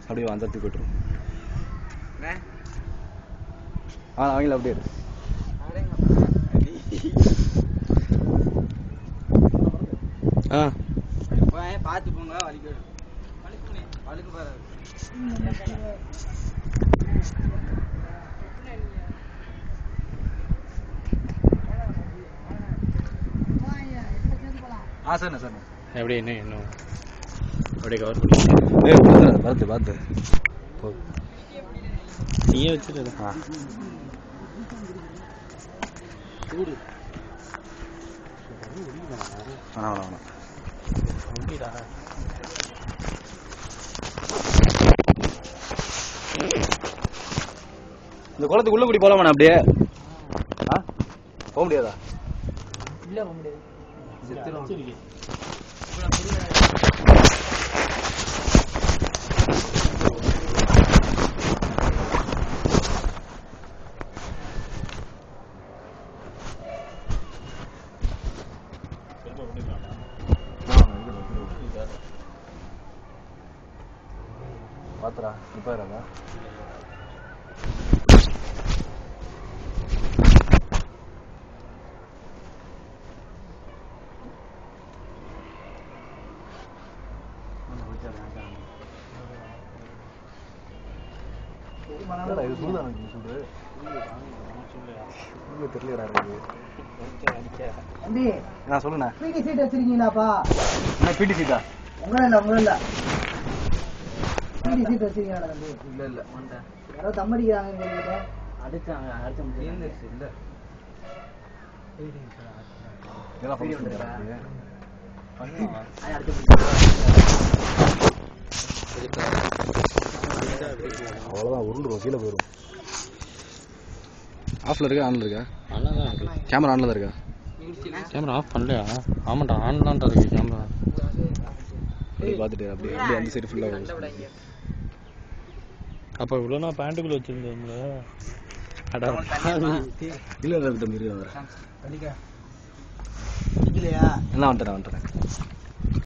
அப்படியே அந்த இடத்துக்கு போய்ட்டுரும் ஆ அவங்கள அப்படியே இரு. ஆ பார்த்து போங்க வலிக்கு வலிக்கு வலிக்கு பாரு ஆ சார் சார் எப்படி என்ன இன்னும் அப்படியே கவர் பண்ணி ஏய் பார்த்து பார்த்து பார்த்து போ நீயே வச்சுட்டு ஆ வேணாம் வேணாம் வேணாம் அப்படிடா இந்த குளத்துக்கு உள்ள கூடி போலாமா அப்படியே ஆ போக முடியாதா இல்ல போக முடியாது சரி பாத்துடா இப்போ இருங்க என்னடா இது சூடான சூடு இங்க தெரியலடா எனக்கு தம்பி நான் சொல்லுண்ணே பிடி சீட் வச்சிருக்கீங்களாப்பா என்ன பிடி சீட்டா உங்கள இல்ல உங்கள இல்ல பிடி சீட் வச்சிருக்கீங்களா தம்பி இல்ல இல்ல யாரோ தம் அடிக்கிறாங்க உங்ககிட்ட அடிச்சாங்க அடிச்ச முடியாது இல்ல இதெல்லாம் ஃபங்க்ஷன் அவ்வளோதான் உருண்டுரும் கீழே போயிடும் ஆஃப்ல இருக்கா ஆன்ல இருக்கா நல்லா தான் இருக்கு கேமரா ஆன்ல தான் இருக்கா கேமரா ஆஃப் பண்ணலையா ஆமாண்டா ஆன் தான் இருக்கு கேமரா அப்படியே பார்த்துட்டு அப்படியே அப்படியே அந்த சைடு ஃபுல்லாக அப்போ இவ்வளோ நான் பேண்ட்டுக்குள்ள வச்சிருந்தோம்ல அடா இல்லை இல்லை தம்பி இருக்கு வரேன் இல்லையா எல்லாம் வந்துட்டேன் வந்துட்டேன்